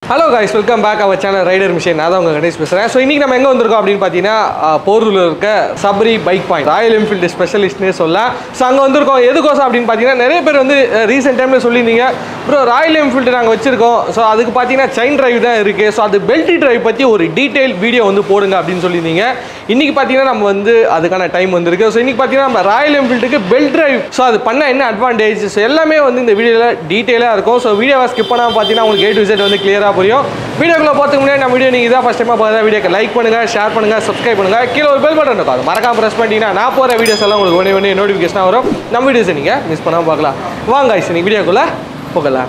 Hello guys welcome back our channel rider machine நான் தான் உங்கள் கணேஷ் பேசுகிறேன் ஸோ இன்றைக்கி நம்ம எங்கே வந்திருக்கோம் அப்படின்னு பார்த்தீங்கன்னா அஹ், போரூரில் இருக்க Sabari bike point Royal Enfield ஸ்பெஷலிஸ்ட்னே சொல்லலாம் ஸோ அங்கே வந்திருக்கோம் எதுக்கோசம் அப்படின்னு பார்த்தீங்கன்னா நிறைய பேர் வந்து ரீசெண்ட் டைமில் சொல்லியிருந்தீங்க ப்ரோ ராயல் என்ஃபீல்டு நாங்கள் வச்சுருக்கோம் ஸோ அதுக்கு பார்த்தீங்கன்னா செயின் டிரைவ் தான் இருக்குது ஸோ அது பெல்ட் டிரைவ் பற்றி ஒரு டீட்டெயில் வீடியோ வந்து போடுங்க அப்படின்னு சொல்லியிருந்தீங்க இன்றைக்கி பார்த்தீங்கன்னா நம்ம வந்து அதுக்கான டைம் வந்திருக்கு ஸோ இன்றைக்கி பார்த்தீங்கன்னா நம்ம ராயல் என்ஃபீல்டுக்கு பெல்ட் டிரைவ் ஸோ அது பண்ண என்ன அட்வான்டேஜ் ஸோ எல்லாமே வந்து இந்த வீடியோவில் டீட்டெயிலாக இருக்கும் ஸோ வீடியோவை ஸ்கிப் பண்ணாமல் பார்த்தீங்கன்னா உங்களுக்கு ஏ டு Z வந்து கிளியராக புரியும் வீடியோக்குள்ள போகிறதுக்கு முன்னாடி நம்ம வீடியோ நீங்கள் இதான் ஃபஸ்ட் டைமாக பார்த்தா வீடியோக்கு லைக் பண்ணுங்கள் ஷேர் பண்ணுங்கள் சப்ஸ்கிரைப் பண்ணுங்கள் கீழே ஒரு பெல் பட்டன் இருக்கும் அது மறக்காம ப்ரெஸ் பண்ணிட்டீங்கன்னா நான் போகிற வீடியோஸ் எல்லாம் உங்களுக்கு உடனே உடனே நோட்டிஃபிகேஷனாக வரும் நம்ம வீடியோஸை நீங்கள் மிஸ் பண்ணாமல் பார்க்கலாம் வாங்க guys, இன்னைக்கு வீடியோக்குள்ளே போகலாம்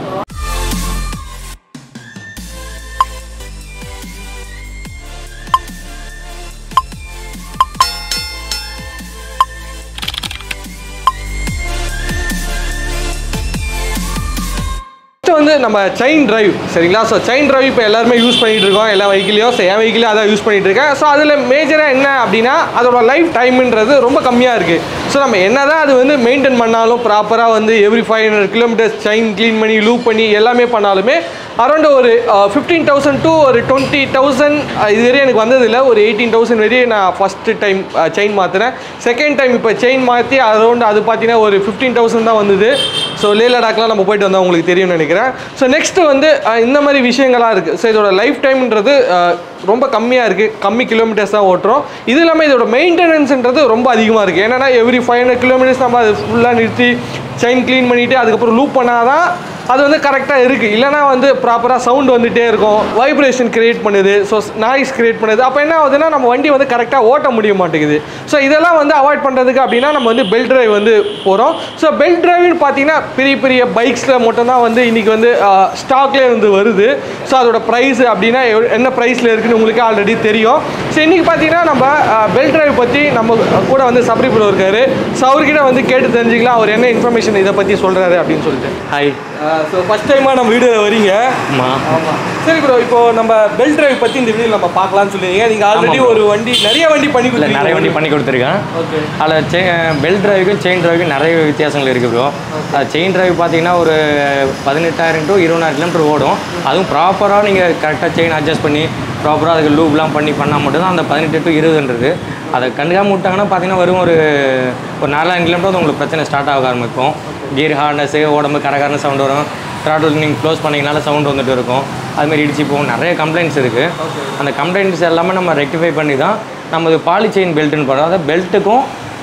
ஃபஸ்ட்டு வந்து நம்ம செயின் டிரைவ் சரிங்களா ஸோ செயின் டிரைவ் இப்போ எல்லாருமே யூஸ் பண்ணிட்டு இருக்கோம் எல்லா வெஹிக்கிலையும் ஸோ என் வெஹிக்கிலையும் அதான் யூஸ் பண்ணிட்டு இருக்கேன் ஸோ அதில் மேஜராக என்ன அப்படின்னா அதோட லைஃப் டைம்ன்றது ரொம்ப கம்மியாக இருக்குது ஸோ நம்ம என்ன தான் அது வந்து மெயின்டைன் பண்ணாலும் ப்ராப்பராக வந்து every five hundred kilometers chain clean பண்ணி லூப் பண்ணி எல்லாமே பண்ணாலுமே அரௌண்ட் ஒரு ஃபிஃப்டீன் தௌசண்ட் டு ஒரு டுவெண்ட்டி தௌசண்ட் இது வரையும் எனக்கு வந்ததில்லை ஒரு எயிட்டீன் தௌசண்ட் வரையும் நான் ஃபஸ்ட்டு டைம் செயின் மாற்றுறேன் செகண்ட் டைம் இப்போ செயின் மாற்றி அரௌண்ட் அது பார்த்தீங்கன்னா ஒரு ஃபிஃப்டீன் தௌசண்ட் தான் வந்தது ஸோ லே லடாக்லாம் நம்ம போயிட்டு வந்தோம் உங்களுக்கு தெரியும்னு நினைக்கிறேன் ஸோ நெக்ஸ்ட்டு வந்து அஹ், இந்த மாதிரி விஷயங்களாக இருக்குது ஸோ இதோட லைஃப் டைம்ன்றது அஹ், ரொம்ப கம்மியாக இருக்குது கம்மி கிலோமீட்டர்ஸ் தான் ஓட்டுறோம் இது இல்லாமல் இதோட மெயின்டெனன்ஸ்ன்றது ரொம்ப அதிகமாக இருக்குது ஏன்னா எவ்ரி ஃபைவ் ஹண்ட்ரட் கிலோமீட்டர்ஸ் நம்ம அது ஃபுல்லாக நிறுத்தி செயின் க்ளீன் பண்ணிவிட்டு அதுக்கப்புறம் லூப் பண்ணாதான் அது வந்து கரெக்டாக இருக்குது இல்லைனா வந்து ப்ராப்பராக சவுண்ட் வந்துகிட்டே இருக்கும் வைப்ரேஷன் கிரியேட் பண்ணுது ஸோ நாய்ஸ் கிரியேட் பண்ணுது அப்போ என்ன ஆகுதுன்னா நம்ம வண்டி வந்து கரெக்டாக ஓட்ட முடிய மாட்டேங்குது ஸோ இதெல்லாம் வந்து அவாய்ட் பண்ணுறதுக்கு அப்படின்னா நம்ம வந்து பெல்ட் டிரைவ் வந்து போகிறோம் ஸோ பெல்ட் டிரைவ்னு பார்த்தீங்கன்னா பெரிய பெரிய பைக்ஸில் மட்டும்தான் வந்து இன்றைக்கி வந்து ஸ்டாக்லேயே வந்து வருது ஸோ அதோட ப்ரைஸ் அப்படின்னா எவ்வ- என்ன ப்ரைஸில் இருக்குன்னு உங்களுக்கு ஆல்ரெடி தெரியும் ஸோ இன்றைக்கி பார்த்தீங்கன்னா நம்ம பெல்ட் டிரைவ் பற்றி நம்ம கூட வந்து சபரி ப்ரோ இருக்காரு ஸோ அவர்கிட்ட வந்து கேட்டு தெரிஞ்சுக்கலாம் அவர் என்ன இன்ஃபர்மேஷன் இதை பற்றி சொல்கிறாரு அப்படின்னு சொல்லிட்டு ஹாய் ஸோ ஃபஸ்ட் டைமாக நம்ம வீடியோவில் வரீங்க அம்மா ஆமாம் சரி ப்ரோ இப்போ நம்ம பெல்ட் டிரைவ் பற்றி இந்த வீடியோ நம்ம பார்க்கலாம்னு சொல்லியிருக்கீங்க நீங்கள் ஆல்ரெடி ஒரு வண்டி நிறைய வண்டி பண்ணி இல்லை நிறைய வண்டி பண்ணி கொடுத்துருக்கேன் ஓகே அதில் செ பெல்ட் டிரைவுக்கும் செயின் டிரைவுக்கும் நிறைய வித்தியாசங்கள் இருக்குது ப்ரோ அது செயின் டிரைவ் பார்த்தீங்கன்னா ஒரு பதினெட்டாயிரம் டு இருபதாயிரம் கிலோமீட்டர் ஓடும் அதுவும் ப்ராப்பராக நீங்கள் கரெக்டாக செயின் அட்ஜஸ்ட் பண்ணி ப்ராப்பராக அதுக்கு லூப்லாம் பண்ணி பண்ணால் மட்டும்தான் அந்த பதினெட்டு டு இருபதுன்றது அதை கண்டுக்காம விட்டாங்கன்னா பார்த்தீங்கன்னா வரும் ஒரு ஒரு நாலாயிரம் கிலோமீட்டர் வந்து உங்களுக்கு பிரச்சனை ஸ்டார்ட் ஆக ஆரம்பிக்கும் கியர் ஹார்னஸு உடம்பு கரகரன்னு சவுண்ட் வரும் த்ராட்டில் நீங்கள் க்ளோஸ் பண்ணிங்கனால சவுண்ட் வந்துட்டு இருக்கும் அதுமாதிரி இடிச்சு போகும் நிறைய கம்ப்ளைண்ட்ஸ் இருக்குது அந்த கம்ப்ளைண்ட்ஸ் எல்லாமே நம்ம ரெக்டிஃபை பண்ணி தான் நம்ம இது பாலி செயின் பெல்ட்டுன்னு போடுறோம் அதாவது பெல்ட்டுக்கும்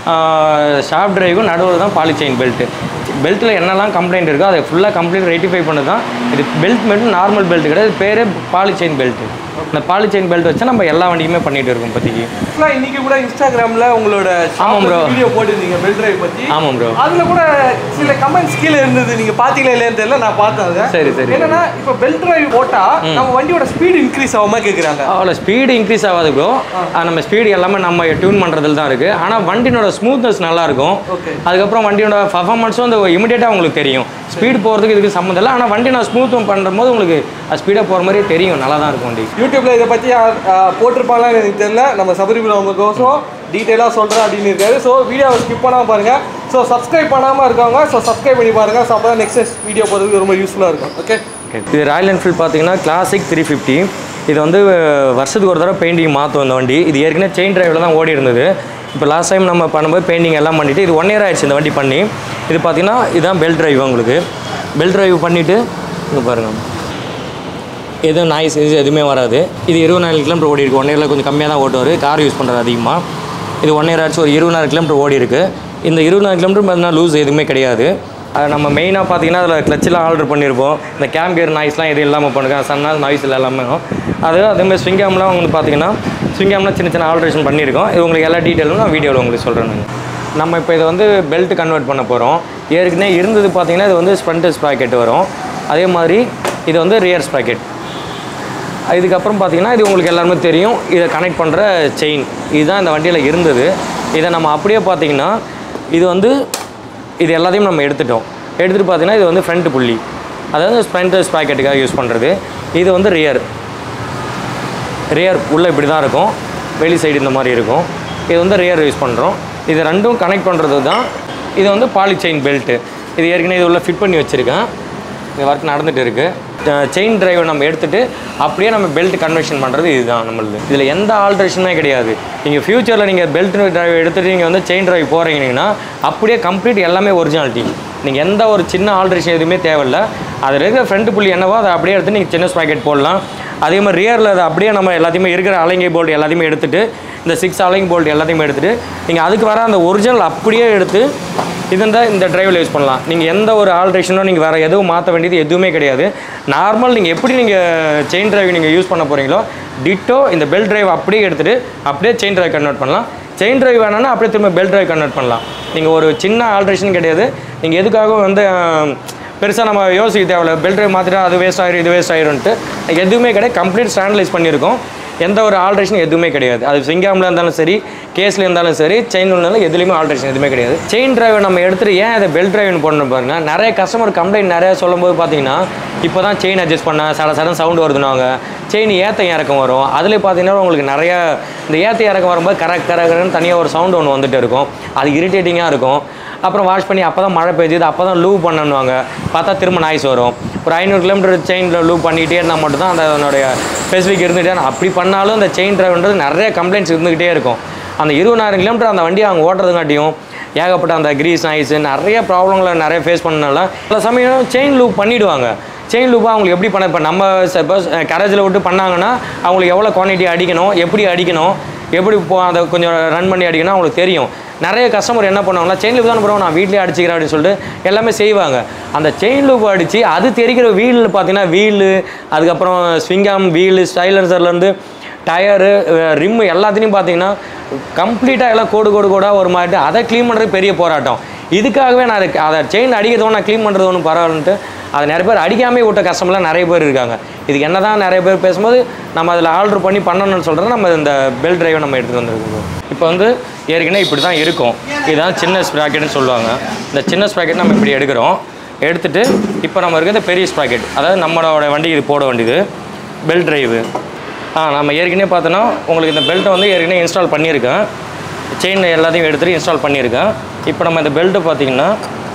ஷார்ப் டிரைவுக்கும் நடுவில் தான் பாலி செயின் பெல்ட்டு பெல்ட்டில் என்னெல்லாம் கம்ப்ளைண்ட் இருக்கோ அதை ஃபுல்லாக கம்ப்ளீட் ரெக்டிஃபை பண்ணி தான் இது பெல்ட் மட்டும் நார்மல் பெல்ட் கிடையாது பேரே பாலி செயின் பெல்ட்டு இந்த பாலி செயின் பெல்ட் வச்சு நம்ம எல்லா வண்டியுமே பண்ணிகிட்டு இருக்கோம் இப்போதைக்கு ஆக்சுவலாக இன்னைக்கு கூட இன்ஸ்டாகிராமில் உங்களோட ஆமாம் bro. வீடியோ போட்டிருந்தீங்க பெல்ட் டிரைவ் பற்றி ஆமாம் ப்ரோ அதில் கூட சில கமெண்ட்ஸ் கீழே இருந்தது நீங்கள் பார்த்தீங்களா இல்லையான்னு தெரியல நான் பார்த்தேன் அதை சரி, சரி. என்னன்னா இப்போ பெல்ட் டிரைவ் போட்டால் நம்ம வண்டியோட ஸ்பீடு இன்க்ரீஸ் ஆகாம கேட்குறாங்க அவ்வளோ ஸ்பீடு இன்க்ரீஸ் ஆகாது ப்ரோ நம்ம ஸ்பீடு எல்லாமே நம்ம டியூன் பண்ணுறதுல தான் இருக்குது ஆனால் வண்டியோட ஸ்மூத்னஸ் நல்லாயிருக்கும் ஓகே அதுக்கப்புறம் வண்டியோட பர்ஃபார்மன்ஸும் அந்த இமிடியேட்டாக உங்களுக்கு தெரியும் ஸ்பீடு போகிறதுக்கு இதுக்கு சம்மந்தம் இல்லை ஆனால் வண்டி நான் ஸ்மூத்தும் பண்ணும்போது உங்களுக்கு ஸ்பீடாக போகிற மாதிரி தெரியும் நல்லா தான் இருக்கும் வண்டி யூடியூப்ல இதை பற்றி போட்டிருப்பாங்களான்னு எனக்கு தெரியல நம்ம சபரிபுரம் அவங்களுக்கோசம் டீட்டெயிலாக சொல்கிறேன் அப்படின்னு இருக்காரு ஸோ வீடியோவை ஸ்கிப் பண்ணாமல் பாருங்கள் ஸோ சப்ஸ்கிரைப் பண்ணாமல் இருக்கவங்க ஸோ சப்ஸ்கிரைப் பண்ணி பாருங்கள் ஸோ அப்போ தான் நெக்ஸ்ட் வீடியோ போகிறதுக்கு ரொம்ப யூஸ்ஃபுல்லாக இருக்கும் ஓகே இது ராயல் என்ஃபீல்ட் பார்த்தீங்கன்னா கிளாசிக் த்ரீ ஃபிஃப்டி இது வந்து வருஷத்துக்கு ஒரு தடவை பெயிண்டிங் மாற்றும் இந்த வண்டி இது ஏற்கனவே செயின் டிரைவில் தான் ஓடி இருந்தது இப்போ லாஸ்ட் டைம் நம்ம பண்ணும்போது பெயிண்டிங் எல்லாம் பண்ணிவிட்டு இது ஒன் இயர் ஆயிடுச்சு இந்த வண்டி பண்ணி இது பார்த்தீங்கன்னா இதுதான் பெல்ட் டிரைவ் உங்களுக்கு பெல்ட் டிரைவ் பண்ணிவிட்டு இங்கே பாருங்கள் எதுவும் நாய்ஸ் இது எதுவுமே வராது இது இருபதாயிரம் கிலோமீட்டர் ஓடி இருக்கு ஒன் இயரில் கொஞ்சம் கம்மியாக தான் ஓட்டுவார் கார் யூஸ் பண்ணுறது அதிகமாக இது ஒன் இயர் ஆச்சு ஒரு இருபதாயிரம் கிலோமீட்டர் ஓடி இருக்கு இந்த இருபதாயிரம் கிலோமீட்டர் பார்த்தீங்கன்னா லூஸ் எதுவுமே கிடையாது அது நம்ம மெயினாக பார்த்தீங்கன்னா அதில் கிளச்செலாம் ஆர்டர் பண்ணியிருப்போம் இந்த கேம் கியர் நாய்ஸ்லாம் எதுவும் இல்லாமல் பண்ணுங்க சன்னா நாய்ஸ் இல்லை எல்லாமே அது அதேமாதிரி ஸ்விங்காம்லாம் வந்து பார்த்தீங்கன்னா ஸ்விங்காம்லாம் சின்ன சின்ன ஆல்ட்ரேஷன் பண்ணியிருக்கோம் இது உங்களுக்கு எல்லா டீட்டெயிலும் நான் வீடியோவில் உங்களுக்கு சொல்கிறேன் நான் நம்ம இப்போ இதை வந்து பெல்ட் கன்வெர்ட் பண்ண போகிறோம் ஏற்கனவே இருந்தது பார்த்தீங்கன்னா இது வந்து ஸ்பெண்டர்ஸ் ப்ராக்கெட் வரும் அதே மாதிரி இது வந்து ரியர்ஸ் ப்ராக்கெட் இதுக்கப்புறம் பார்த்தீங்கன்னா இது உங்களுக்கு எல்லாருமே தெரியும் இதை கனெக்ட் பண்ணுற செயின் இதுதான் இந்த வண்டியில் இருந்தது இதை நம்ம அப்படியே பார்த்தீங்கன்னா இது வந்து இது எல்லாத்தையும் நம்ம எடுத்துட்டோம் எடுத்துகிட்டு பார்த்தீங்கன்னா இது வந்து ஃப்ரண்ட் புள்ளி அதாவது ஸ்பெண்டர்ஸ் ப்ராக்கெட்டுக்காக யூஸ் பண்ணுறது இது வந்து ரியர் ரியர் உள்ளே இப்படி தான் இருக்கும் வெளி சைடு இந்த மாதிரி இருக்கும் இது வந்து ரியர் யூஸ் பண்ணுறோம் இது ரெண்டும் கனெக்ட் பண்ணுறது தான் இது வந்து பாலி செயின் பெல்ட்டு இது ஏற்கனவே இது உள்ள ஃபிட் பண்ணி வச்சுருக்கேன் இந்த ஒர்க் நடந்துட்டு இருக்கு செயின் டிரைவை நம்ம எடுத்துட்டு அப்படியே நம்ம பெல்ட் கன்வெர்ஷன் பண்ணுறது இதுதான் நம்மளுது இதில் எந்த ஆல்ட்ரேஷனுமே கிடையாது நீங்கள் ஃப்யூச்சரில் நீங்கள் பெல்ட் டிரைவ் எடுத்துட்டு நீங்கள் வந்து செயின் டிரைவ் போகிறீங்கன்னா அப்படியே கம்ப்ளீட் எல்லாமே ஒரிஜினாலிட்டி நீங்கள் எந்த ஒரு சின்ன ஆல்ட்ரேஷன் எதுவுமே தேவையில்ல அதில் இருக்கிற ஃப்ரண்ட் புள்ளி என்னவோ அதை அப்படியே எடுத்து நீங்கள் சின்ன ஸ்பாக்கெட் போடலாம் அதே மாதிரி ரியரில் அதை அப்படியே நம்ம எல்லாத்தையுமே இருக்கிற அலைங்கை போல்ட் எல்லாத்தையுமே எடுத்துட்டு இந்த சிக்ஸ் அலைங் போல்ட் எல்லாத்தையுமே எடுத்துட்டு நீங்கள் அதுக்கு வர அந்த ஒரிஜினல் அப்படியே எடுத்து இதுந்த இந்த டிரைவில் யூஸ் பண்ணலாம் நீங்கள் எந்த ஒரு ஆல்ட்ரேஷனோ நீங்கள் வேறு எதுவும் மாற்ற வேண்டியது எதுவுமே கிடையாது நார்மல் நீங்கள் எப்படி நீங்கள் செயின் டிரைவ் நீங்கள் யூஸ் பண்ண போகிறீங்களோ டிட்டோ இந்த பெல்ட் டிரைவ் அப்படியே எடுத்துகிட்டு அப்படியே செயின் டிரைவ் கன்வெர்ட் பண்ணலாம் செயின் டிரைவ் வேணாம்னா அப்படியே திரும்ப பெல்ட் டிரைவ் கன்வெர்ட் பண்ணலாம் நீங்கள் ஒரு சின்ன ஆல்ட்ரேஷன் கிடையாது நீங்கள் எதுக்காகவும் வந்து பெருசாக நம்ம யோசிக்க தேவையில்ல பெல்ட் டிரைவ் மாற்றிட்டா அது வேஸ்ட் ஆயிரும் இது வேஸ்ட் ஆயிரும்ன்ட்டு எதுவுமே கிடையாது கம்ப்ளீட் ஸ்டாண்டலைஸ் பண்ணியிருக்கோம் எந்த ஒரு ஆல்ட்ரேஷன் எதுவுமே கிடையாது அது சிங்காமில் இருந்தாலும் சரி கேஸில் இருந்தாலும் சரி செயின் இருந்தாலும் எதுலேயுமே ஆல்ட்ரேஷன் எதுவுமே கிடையாது செயின் டிரைவை நம்ம எடுத்துகிட்டு ஏன் அதை பெல்ட் டிரைவ்னு போடணும் பாருங்க நிறைய கஸ்டமர் கம்ப்ளைண்ட் நிறைய சொல்லும்போது பார்த்தீங்கன்னா இப்போ தான் செயின் அட்ஜஸ்ட் பண்ண சட சடன் சவுண்டு வருதுனாங்க செயின் ஏற்ற இறக்கம் வரும் அதில் பார்த்தீங்கன்னா உங்களுக்கு நிறைய இந்த ஏற்ற இறக்கம் வரும்போது கரெக்ட் கரெக்ட்னு தனியாக ஒரு சவுண்டு ஒன்று வந்துட்டு இருக்கும் அது இரிட்டேட்டிங்காக இருக்கும் அப்புறம் வாஷ் பண்ணி அப்போ தான் மழை பெய்யுது அப்போ தான் லூவ் பண்ணணுவாங்க பார்த்தா திரும்ப நாய்ஸ் வரும் ஒரு ஐநூறு கிலோமீட்டர் செயினில் லூவ் பண்ணிகிட்டே இருந்தால் மட்டும் தான் அந்த அதனுடைய ஸ்பெசிஃபிக் இருந்துகிட்டே அப்படி பண்ணாலும் அந்த செயின் டிரைவ்ன்றது நிறைய கம்ப்ளைண்ட்ஸ் இருந்துக்கிட்டே இருக்கும் அந்த இருபதாயிரம் கிலோமீட்டர் அந்த வண்டியை அவங்க ஓட்டுறதுங்காட்டியும் ஏகப்பட்ட அந்த கிரீஸ் நாய்ஸ் நிறைய ப்ராப்ளங்களை நிறைய ஃபேஸ் பண்ணனால சில சமயம் செயின் லூப் பண்ணிவிடுவாங்க செயின் லூப்பாக அவங்களுக்கு எப்படி பண்ண இப்போ நம்ம சப்போஸ் கரேஜில் விட்டு பண்ணாங்கன்னா அவங்களுக்கு எவ்வளோ குவான்டிட்டி அடிக்கணும் எப்படி அடிக்கணும் எப்படி இப்போ அதை கொஞ்சம் ரன் பண்ணி அடிக்கணும் அவங்களுக்கு தெரியும் நிறைய கஸ்டமர் என்ன பண்ணுவாங்கன்னா செயின் லூப் தான் ப்ரோ நான் வீட்லேயே அடிச்சிக்கிறேன் அப்படின்னு சொல்லிட்டு எல்லாமே செய்வாங்க அந்த செயின் லூப் அடித்து அது தெரிக்கிற வீலில் பார்த்தீங்கன்னா வீலு அதுக்கப்புறம் ஸ்விங்காம் வீலு ஸ்டைலர்சர்லேருந்து டயரு ரிம்மு எல்லாத்துலேயும் பார்த்தீங்கன்னா கம்ப்ளீட்டாக எல்லாம் கோடு கோடு கோடாக ஒரு மாதிரி அதை க்ளீன் பண்ணுறது பெரிய போராட்டம் இதுக்காகவே நான் அதுக்கு அதை செயின் அடிக்கிறது நான் க்ளீன் பண்ணுறது ஒன்றும் பரவாயில்லன்ட்டு அதை நிறைய பேர் அடிக்காமே விட்ட கஸ்டமர்லாம் நிறைய பேர் இருக்காங்க இதுக்கு என்ன தான் நிறைய பேர் பேசும்போது நம்ம அதில் ஆர்டர் பண்ணி பண்ணணும்னு சொல்கிறது நம்ம இந்த பெல் டிரைவை நம்ம எடுத்துகிட்டு வந்திருக்கோம் இப்போ வந்து ஏற்கனவே இப்படி தான் இருக்கும் இதுதான் சின்ன ஸ்ப்ராக்கெட்னு சொல்லுவாங்க இந்த சின்ன ஸ்ப்ராக்கெட் நம்ம இப்படி எடுக்கிறோம் எடுத்துட்டு இப்போ நம்ம இருக்கிற இந்த பெரிய ஸ்ப்ராக்கெட் அதாவது நம்மளோட வண்டி இது போட வேண்டியது பெல் டிரைவு ஆ நம்ம ஏற்கனவே பார்த்தோன்னா உங்களுக்கு இந்த பெல்ட்டை வந்து ஏற்கனவே இன்ஸ்டால் பண்ணியிருக்கேன் செயின் எல்லாத்தையும் எடுத்துகிட்டு இன்ஸ்டால் பண்ணியிருக்கேன் இப்போ நம்ம இந்த பெல்ட்டு பார்த்தீங்கன்னா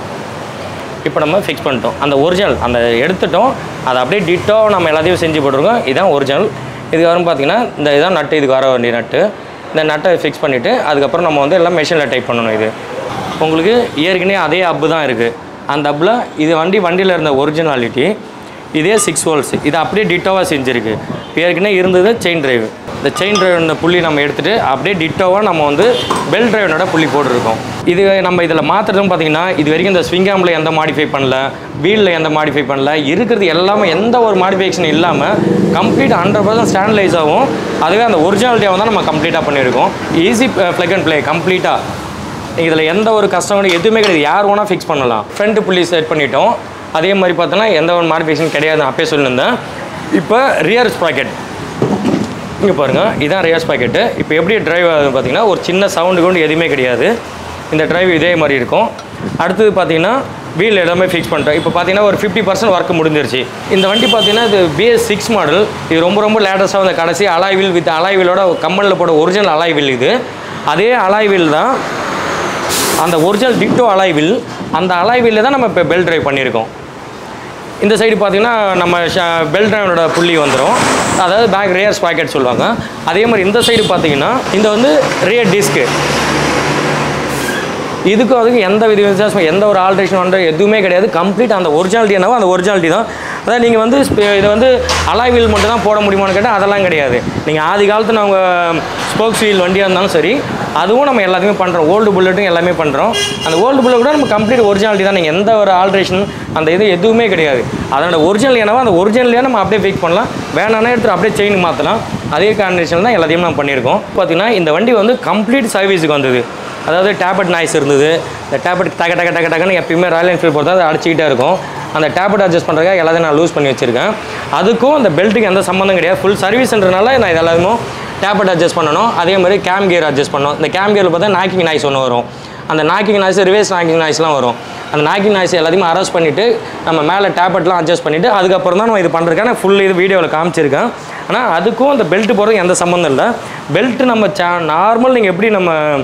இப்போ நம்ம ஃபிக்ஸ் பண்ணிட்டோம் அந்த ஒரிஜினல் அந்த எடுத்துட்டோம் அதை அப்படியே டிட்டோ நம்ம எல்லாத்தையும் செஞ்சு போட்டிருக்கோம் இதுதான் ஒரிஜினல் இதுக்கு வரும் பார்த்தீங்கன்னா இந்த இதான் நட்டு இதுக்கு வர வேண்டிய நட்டு இந்த நட்டை ஃபிக்ஸ் பண்ணிவிட்டு அதுக்கப்புறம் நம்ம வந்து எல்லாம் மெஷினில் டைப் பண்ணணும் இது உங்களுக்கு ஏற்கனவே அதே அப்பு தான் இருக்குது அந்த அப்பில் இது வண்டி வண்டியில் இருந்த ஒரிஜினாலிட்டி இதே சிக்ஸ் ஹோல்ஸ் இது அப்படியே டிட்டோவாக செஞ்சுருக்கு இப்போ ஏற்கனவே இருந்தது செயின் டிரைவ் இந்த செயின் டிரைவ் புள்ளி நம்ம எடுத்துகிட்டு அப்படியே டிட்டோவாக நம்ம வந்து பெல் டிரைவனோட புள்ளி போட்டிருக்கோம் இது நம்ம இதில் மாற்றுறதும் பார்த்தீங்கன்னா இது வரைக்கும் இந்த ஸ்விங்காமில் எந்த மாடிஃபை பண்ணல வீலில் எந்த மாடிஃபை பண்ணல இருக்கிறது எல்லாமே எந்த ஒரு மாடிஃபிகேஷன் இல்லாமல் கம்ப்ளீட் ஹண்ட்ரட் பர்சன்ட் ஸ்டாண்டலைஸாகவும் அதுவே அந்த ஒரிஜினாலிட்டியாகவும் தான் நம்ம கம்ப்ளீட்டாக பண்ணியிருக்கோம் ஈஸி ப்ளக் அண்ட் ப்ளே கம்ப்ளீட்டாக இதில் எந்த ஒரு கஸ்டமர் எதுவுமே கிடையாது யார் வேணால் ஃபிக்ஸ் பண்ணலாம் ஃப்ரண்ட் புள்ளி செட் பண்ணிட்டோம் அதே மாதிரி பார்த்தோன்னா எந்த ஒரு மாடிஃபிகேஷன் கிடையாது நான் அப்பயே சொல்லியிருந்தேன் இப்போ ரியர் ஸ்ப்ராக்கெட் இங்கே பாருங்கள் இதான் ரியர் ஸ்பாக்கெட்டு இப்போ எப்படி டிரைவ் ஆகுது பார்த்தீங்கன்னா ஒரு சின்ன சவுண்டு கொண்டு எதுவுமே கிடையாது இந்த டிரைவ் இதே மாதிரி இருக்கும் அடுத்தது பார்த்தீங்கன்னா வீல் எல்லாமே ஃபிக்ஸ் பண்ணிட்டோம் இப்போ பார்த்தீங்கன்னா ஒரு ஃபிஃப்டி பர்சன்ட் ஒர்க் முடிஞ்சிருச்சு இந்த வண்டி பார்த்தீங்கன்னா இது பிஎஸ் சிக்ஸ் மாடல் இது ரொம்ப ரொம்ப லேட்டஸ்ட்டாக வந்த கடைசி அலாய் வீல் வித் அலாய் வீலோட கம்பெனியில் போட ஒரிஜினல் அலாய் வீல் இது அதே அலாய் வீல் தான் அந்த ஒரிஜினல் டிட்டோ அலாய் வீல் அந்த அலாய் வீலில் தான் நம்ம இப்போ பெல் டிரைவ் பண்ணியிருக்கோம் இந்த சைடு பார்த்தீங்கன்னா நம்ம பெல் டிரைவனோட புள்ளி வந்துடும் அதாவது பேக் ரியர் ஸ்பாக்கெட் சொல்லுவாங்க அதே மாதிரி இந்த சைடு பார்த்தீங்கன்னா இந்த வந்து ரியர் டிஸ்க்கு இதுக்கும் அதுக்கும் எந்த வித வித்தியாசம் எந்த ஒரு ஆல்ட்ரேஷன் பண்ணுற எதுவுமே கிடையாது கம்ப்ளீட் அந்த ஒரிஜினாலிட்டி என்னவோ அந்த ஒரிஜினாலிட்டி தான் அதாவது நீங்கள் வந்து ஸ்பே- இதை வந்து அலாய் வீல் மட்டும் தான் போட முடியுமான்னு கேட்டால் அதெல்லாம் கிடையாது நீங்கள் ஆதி காலத்தில் அவங்க ஸ்போக்ஸ் வீல் வண்டியாக இருந்தாலும் சரி அதுவும் நம்ம எல்லாத்தையுமே பண்ணுறோம் ஓல்டு புல்லட்டும் எல்லாமே பண்ணுறோம் அந்த ஓல்டு புல்லட் கூட நம்ம கம்ப்ளீட் ஒரிஜினாலிட்டி தான் நீங்கள் எந்த ஒரு ஆல்ட்ரேஷன் அந்த இது எதுவுமே கிடையாது அதோட ஒரிஜினல் என்னவோ அந்த ஒரிஜினலே நம்ம அப்படியே ஃபிக்ஸ் பண்ணலாம் வேணான்னா எடுத்து அப்படியே செயின் மாற்றலாம் அதே கான்டினேஷன் தான் எல்லாத்தையும் நம்ம பண்ணியிருக்கோம் பார்த்தீங்கன்னா இந்த வண்டி வந்து கம்ப்ளீட் சர்வீஸுக்கு வந்தது அதாவது டேப்லெட் நாய்ஸ் இருந்தது இந்த டேப்லெட் டக டக டக டக்குன்னு எப்பயுமே ராயல் என்ஃபீல்ட் பொறுத்தா அது அடிச்சுக்கிட்டே இருக்கும் அந்த டேப்லெட் அட்ஜஸ்ட் பண்ணுறதுக்காக எல்லாத்தையும் நான் லூஸ் பண்ணி வச்சிருக்கேன் அதுக்கும் அந்த பெல்ட்டுக்கு எந்த சம்மந்தம் கிடையாது ஃபுல் சர்வீஸ்ன்றனால நான் இது எல்லாமே டேப்லெட் அட்ஜஸ்ட் பண்ணணும் அதே மாதிரி கேம் கியர் அட்ஜஸ்ட் பண்ணணும் இந்த கேம் கியரில் பார்த்தா நாக்கிங் நாய்ஸ் ஒன்று வரும் அந்த நாக்கிங் நாய்ஸ் ரிவேஸ் நாக்கிங் நாய்ஸ்லாம் வரும் அந்த நாக்கிங் நாய்ஸ் எல்லாத்தையுமே அரெஸ்ட் பண்ணிவிட்டு நம்ம மேலே டேப்லெட்லாம் அட்ஜஸ்ட் பண்ணிவிட்டு அதுக்கப்புறம் தான் நம்ம இது பண்ணுறதுக்கான ஃபுல் இது வீடியோவில் காமிச்சிருக்கேன் ஆனால் அதுக்கும் அந்த பெல்ட் போகிறதுக்கு எந்த சம்மந்தம் இல்லை பெல்ட் நம்ம சா நார்மல் நீங்கள் எப்படி நம்ம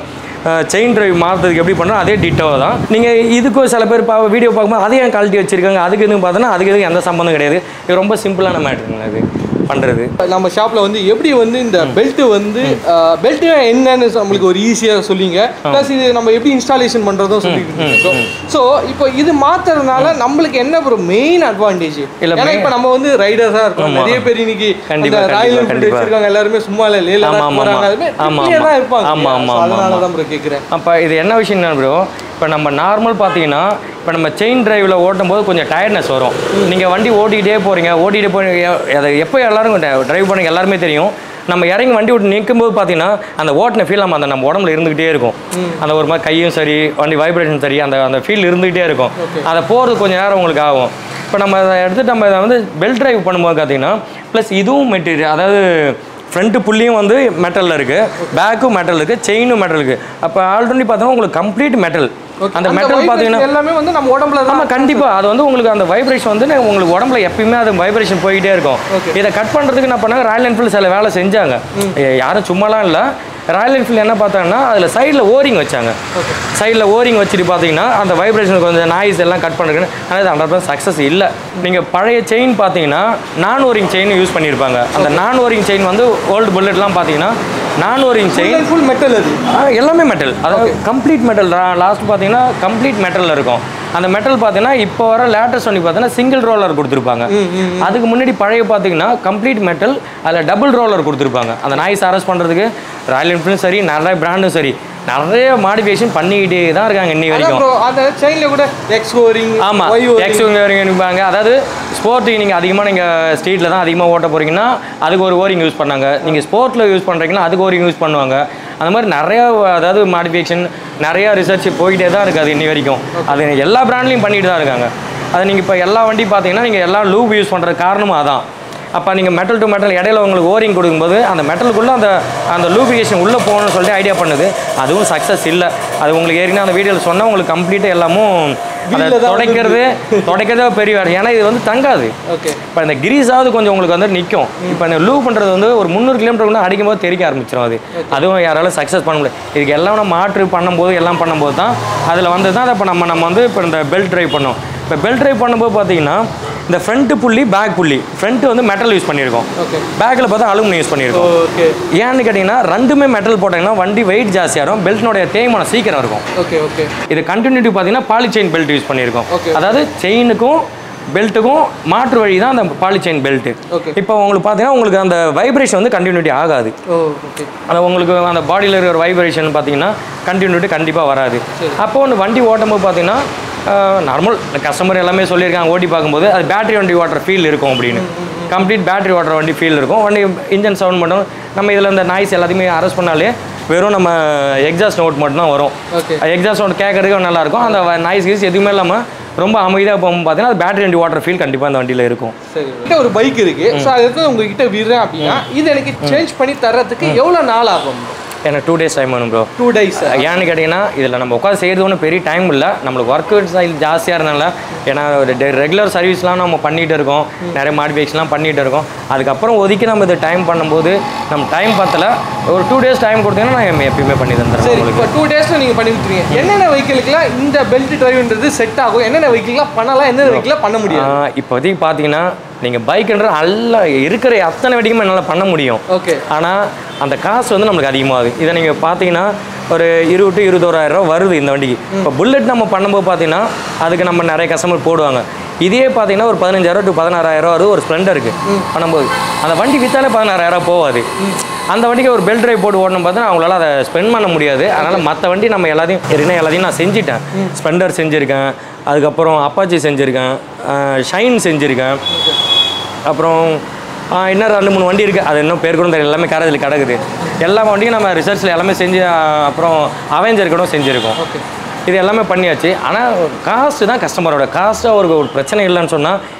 செயின் டிரைவ் மாற்றுறதுக்கு எப்படி பண்ணுறோம் அதே டிட்டோவை தான் நீங்கள் இதுக்கும் சில பேர் பா வீடியோ பார்க்கும்போது அதே ஏன் கழட்டி வச்சிருக்காங்க அதுக்கு எதுவும் பார்த்தோன்னா அதுக்கு எதுவும் எந்த சம்மந்தம் கிடையாது இது ரொம்ப சிம்பிளான மேட்ருங்க அது பண்ணுறது நம்ம ஷாப்ல வந்து எப்படி வந்து இந்த பெல்ட் வந்து பெல்ட் என்னன்னு நம்மளுக்கு ஒரு ஈஸியா சொல்லிங்க ப்ளஸ் இது நம்ம எப்படி இன்ஸ்டாலேஷன் பண்றதும் சொல்லிட்டு இருக்கோம் ஸோ இப்போ இது மாத்துறதுனால நம்மளுக்கு என்ன ஒரு மெயின் அட்வான்டேஜ் இல்ல, ஏன்னா இப்போ நம்ம வந்து ரைடர்ஸா இருக்கோம் நிறைய பேர் இன்னைக்கு கண்டிப்பா, அந்த ராயல் கண்டிப்பா, என்ஃபீல்ட் கண்டிப்பா. வச்சிருக்காங்க எல்லாருமே சும்மா இல்ல லே ஆமா, ஆமா, போறாங்க ஆமா. அதுமே ஆமா, clear ஆமா. தான் இருப்பாங்க ஆமா, ஆமா, So, ஆமா, அதனால ஆமா. தான் ப்ரோ கேட்குறேன் அப்போ இது என்ன விஷயம்னா ப்ரோ இப்போ நம்ம நார்மல் பார்த்தீங்கன்னா இப்போ நம்ம செயின் டிரைவில் ஓட்டும் போது கொஞ்சம் டயர்ட்னஸ் வரும் நீங்கள் வண்டி ஓட்டிகிட்டே போகிறீங்க ஓட்டிகிட்டு போய் அதை எப்போ எல்லாரும் டிரைவ் பண்ண எல்லாருமே தெரியும் நம்ம இறங்கி வண்டி விட்டு நிற்கும் போது பார்த்தீங்கன்னா அந்த ஓட்டின ஃபீல் நம்ம அந்த நம்ம உடம்புல இருந்துகிட்டே இருக்கும் அந்த ஒரு மாதிரி கையும் சரி வண்டி வைப்ரேஷன் சரி அந்த அந்த ஃபீல் இருந்துகிட்டே இருக்கும் அதை போகிறது கொஞ்சம் நேரம் உங்களுக்கு ஆகும் இப்போ நம்ம அதை எடுத்து நம்ம இதை வந்து பெல்ட் டிரைவ் பண்ணும்போது பார்த்தீங்கன்னா ப்ளஸ் இதுவும் மெட்டீரியல் அதாவது ஃப்ரண்ட் புள்ளியும் வந்து மெட்டலில் இருக்குது பேக்கும் மெட்டல் இருக்குது செயினும் மெட்டல் இருக்குது அப்போ ஆல்ரெடி பார்த்தோம்னா உங்களுக்கு கம்ப்ளீட் மெட்டல் அந்த மெட்டல் vibration பார்த்தீங்கன்னா எல்லாமே வந்து நம்ம உடம்புல தான் ஆமாம் கண்டிப்பாக அது வந்து உங்களுக்கு அந்த வைப்ரேஷன் வந்து உங்களுக்கு உடம்புல எப்பயுமே அது வைப்ரேஷன் போயிட்டே இருக்கும் இதை கட் பண்ணுறதுக்கு என்ன பண்ணாங்க ராயல் என்ஃபீல்டு சில வேலை செஞ்சாங்க ஏ- யாரும் சும்மாலாம் இல்லை ராயல் என்ஃபீல்டு என்ன பார்த்தாங்கன்னா அதில் சைடில் ஓரிங் வச்சாங்க சைடில் ஓரிங் வச்சுட்டு பார்த்தீங்கன்னா அந்த வைப்ரேஷன் கொஞ்சம் நாய்ஸ் எல்லாம் கட் பண்ணுறதுன்னு ஆனால் இது ஹண்ட்ரட் பர்சன்ட் சக்ஸஸ் இல்லை நீங்கள் பழைய செயின் பார்த்தீங்கன்னா நான் ஓரிங் செயின் யூஸ் பண்ணியிருப்பாங்க அந்த நான் ஓரிங் செயின் வந்து ஓல்டு புல்லட்லாம் பார்த்தீங்கன்னா நான் ஓரிங் செயின் ஃபுல் மெட்டல் அது ஆ, எல்லாமே மெட்டல் அதாவது கம்ப்ளீட் மெட்டல் லாஸ்ட் பார்த்தீங்கன்னா கம்ப்ளீட் மெட்டலில் இருக்கும் அந்த மெட்டல் பார்த்தீங்கன்னா இப்போ வர லேட்டஸ்ட் வண்டி பார்த்தீங்கன்னா சிங்கிள் ரோலர் கொடுத்துருப்பாங்க அதுக்கு முன்னாடி பழைய பார்த்தீங்கன்னா கம்ப்ளீட் மெட்டல் அதில் டபுள் ரோலர் கொடுத்துருப்பாங்க அந்த நாய்ஸ் அரெஸ்ட் பண்ணுறதுக்கு ராயல் என்ஃபீல்டும் சரி நிறைய பிராண்டும் சரி நிறைய மாடிஃபிகேஷன் பண்ணிக்கிட்டே தான் இருக்காங்க இன்னி அதான் வரைக்கும் bro, அந்த செயின்ல கூட எக்ஸ் ஓரிங் ஆமாம் ஒய் எக்ஸ் இருப்பாங்க அதாவது ஸ்போர்ட்டுக்கு நீங்கள் அதிகமாக நீங்கள் ஸ்ட்ரீட்டில் தான் அதிகமாக ஓட்ட போகிறீங்கன்னா அதுக்கு ஒரு ஓரிங் யூஸ் பண்ணாங்க நீங்கள் ஸ்போர்ட்டில் யூஸ் பண்ணுறீங்கன்னா அதுக்கு ஓரிங் யூஸ் பண்ணுவாங்க அந்த மாதிரி நிறைய அதாவது மாடிஃபிகேஷன் நிறைய ரிசர்ச் போயிட்டே தான் இருக்குது அது இன்னி வரைக்கும் அது எல்லா பிராண்ட்லையும் பண்ணிட்டு தான் இருக்காங்க அது நீங்கள் இப்போ எல்லா வண்டி பார்த்தீங்கன்னா நீங்கள் எல்லா லூப் யூஸ் பண்ணுறது காரணமும் அதான் அப்போ நீங்கள் மெட்டல் டு மெட்டல் இடையில உங்களுக்கு ஓரிங் கொடுக்கும்போது அந்த மெட்டலுக்குள்ளே அந்த அந்த லூபிகேஷன் உள்ளே போகணும்னு சொல்லிட்டு ஐடியா பண்ணுது அதுவும் சக்ஸஸ் இல்லை அது உங்களுக்கு ஏற்கனவே அந்த வீடியோவில் சொன்னால் உங்களுக்கு கம்ப்ளீட்டாக எல்லாமும் அதை வீல்ல தான் துடைக்கிறது துடைக்கிறதே பெரிய வேலை ஏன்னா இது வந்து தங்காது ஓகே இப்போ இந்த கிரீஸாவது கொஞ்சம் உங்களுக்கு வந்து நிற்கும் இப்போ இந்த லூவ் பண்ணுறது வந்து ஒரு முந்நூறு கிலோமீட்டர் அடிக்கும் போது தெரிக்க ஆரம்பிச்சிடும் அது அதுவும் யாராலும் சக்ஸஸ் பண்ண முடியாது இதுக்கு எல்லாம் நம்ம மாற்று பண்ணும்போது எல்லாம் பண்ணும்போது தான் அதில் வந்து தான் இப்போ நம்ம நம்ம வந்து இப்போ இந்த பெல்ட் ட்ரைவ் பண்ணோம் இப்போ பெல்ட் ட்ரைவ் பண்ணும்போது பார்த்தீங்கன்னா இந்த ஃப்ரண்ட்டு புள்ளி பேக் புள்ளி ஃப்ரண்ட்டு வந்து மெட்டல் யூஸ் பண்ணியிருக்கோம் ஓகே பேக்கில் பார்த்தா அலுமினியம் யூஸ் பண்ணியிருக்கோம் ஓகே ஏன்னு கேட்டிங்கன்னா ரெண்டுமே மெட்டல் போட்டாங்கன்னா வண்டி வெயிட் ஜாஸ்தியாக இருக்கும் பெல்ட்னுடைய தேய்மானம் சீக்கிரம் இருக்கும் ஓகே ஓகே இது கண்டினியூட்டி பார்த்தீங்கன்னா பாலி செயின் பெல்ட் யூஸ் பண்ணியிருக்கோம் Okay. அதாவது செயினுக்கும் பெல்ட்டுக்கும் மாற்று வழி தான் அந்த பாலி செயின் பெல்ட் Okay. இப்போ உங்களுக்கு பார்த்தீங்கன்னா உங்களுக்கு அந்த வைப்ரேஷன் வந்து கண்டினியூட்டி ஆகாது ஓ ஓகே அந்த உங்களுக்கு அந்த பாடியில் இருக்கிற வைப்ரேஷன் பார்த்தீங்கன்னா கண்டினியூட்டி கண்டிப்பாக வராது அப்போ ஒன்று வண்டி ஓட்டும் போது பார்த்தீங்கன்னா நார்மல் கஸ்டமர் எல்லாமே சொல்லியிருக்காங்க ஓட்டி பார்க்கும்போது அது பேட்டரி வண்டி ஓட்டுற ஃபீல் இருக்கும் அப்படின்னு கம்ப்ளீட் பேட்டரி ஓட்டுற வண்டி ஃபீல் இருக்கும் வண்டி இன்ஜின் சவுண்ட் மட்டும் நம்ம இதில் இந்த நாய்ஸ் எல்லாத்தையுமே அரெஸ்ட் பண்ணாலே வெறும் நம்ம எக்ஸாஸ்ட் நோட் மட்டும் தான் வரும் Okay. எக்ஸாஸ்ட் நோட் கேட்கறதுக்கு நல்லா இருக்கும் அந்த நாய்ஸ் கீஸ் எதுவுமே இல்லாமல் ரொம்ப அமைதியாக போகும்போது பார்த்தீங்கன்னா அது பேட்டரி வண்டி ஓட்டுற ஃபீல் கண்டிப்பாக அந்த வண்டியில் இருக்கும் சரி கிட்ட ஒரு பைக் இருக்கு ஸோ அது எடுத்து உங்ககிட்ட விடுறேன் அப்படின்னா இது எனக்கு சேஞ்ச் பண்ணி தர்றதுக்கு எவ்வளோ நாள் ஆகும் எனக்கு டூ டேஸ் டைம் வேணும் ப்ரோ டூ டேஸ் ஏன்னு கேட்டிங்கன்னா இதில் நம்ம உட்காந்து செய்கிறது ஒன்றும் பெரிய டைம் இல்லை நம்மளுக்கு ஒர்க் ஸ்டைல் ஜாஸ்தியாக இருந்தனால ஏன்னா ரெகுலர் சர்வீஸ்லாம் நம்ம பண்ணிகிட்டு இருக்கோம் நிறைய மாடிஃபிகேஷன்லாம் பண்ணிகிட்டு இருக்கோம் அதுக்கப்புறம் ஒதுக்கி நம்ம இது டைம் பண்ணும்போது நம்ம டைம் பத்தல ஒரு டூ டேஸ் டைம் கொடுத்தீங்கன்னா நான் எப்பயுமே பண்ணி தந்துடுறேன் சரி உங்களுக்கு இப்போ டூ டேஸ்ல நீங்க பண்ணி கொடுத்துருங்க என்னென்ன வெஹிக்கிளுக்குலாம் இந்த பெல்ட் டிரைவ்ன்றது செட் ஆகும் என்னென்ன வெஹிக்கிள்லாம் பண்ணலாம் என்னென்ன வெஹிக்கிள்லாம் பண்ண முடியாது ஆஹ் இப்போதைக்கு பார்த்தீங்கன்னா நீங்கள் பைக்குன்ற நல்ல இருக்கிற அத்தனை வட்டிக்குமே என்னால் பண்ண முடியும் ஓகே ஆனால் அந்த காசு வந்து நம்மளுக்கு அதிகமாகுது இதை நீங்கள் பார்த்தீங்கன்னா ஒரு இருபது டு இருபத்தோராயிரம் ரூபா வருது இந்த வண்டிக்கு இப்போ புல்லட் நம்ம பண்ணும்போது பார்த்தீங்கன்னா அதுக்கு நம்ம நிறைய கஸ்டமர் போடுவாங்க இதே பார்த்தீங்கன்னா ஒரு பதினஞ்சாயிரம் டு பதினாறாயிரம் வருது ஒரு ஸ்ப்ளெண்டருக்கு பண்ணும்போது அந்த வண்டி விற்றாலே பதினாறாயிரம் போகாது அந்த வண்டிக்கு ஒரு பெல் டிரைவ் போட்டு ஓடணும் பார்த்தா அவங்களால அதை ஸ்பெண்ட் பண்ண முடியாது அதனால் மற்ற வண்டி நம்ம எல்லாத்தையும் ஏற்கனவே எல்லாத்தையும் நான் செஞ்சுட்டேன் ஸ்ப்ளெண்டர் செஞ்சுருக்கேன் அதுக்கப்புறம் அப்பாச்சி செஞ்சுருக்கேன் ஷைன் செஞ்சுருக்கேன் அப்புறம் ஆ, இன்னும் ரெண்டு மூணு வண்டி இருக்குது அது இன்னும் பேர் கூட தெரியல எல்லாமே கேரேஜில் கிடக்குது எல்லா வண்டியும் நம்ம ரிசர்ச்சில் எல்லாமே செஞ்சு ஆ, அப்புறம் அவெஞ்சர் கூட செஞ்சுருக்கோம் இது எல்லாமே பண்ணியாச்சு ஆனால் காஸ்ட்டு தான் கஸ்டமரோட காஸ்ட்டு அவருக்கு ஒரு பிரச்சனை இல்லைன்னு சொன்னால்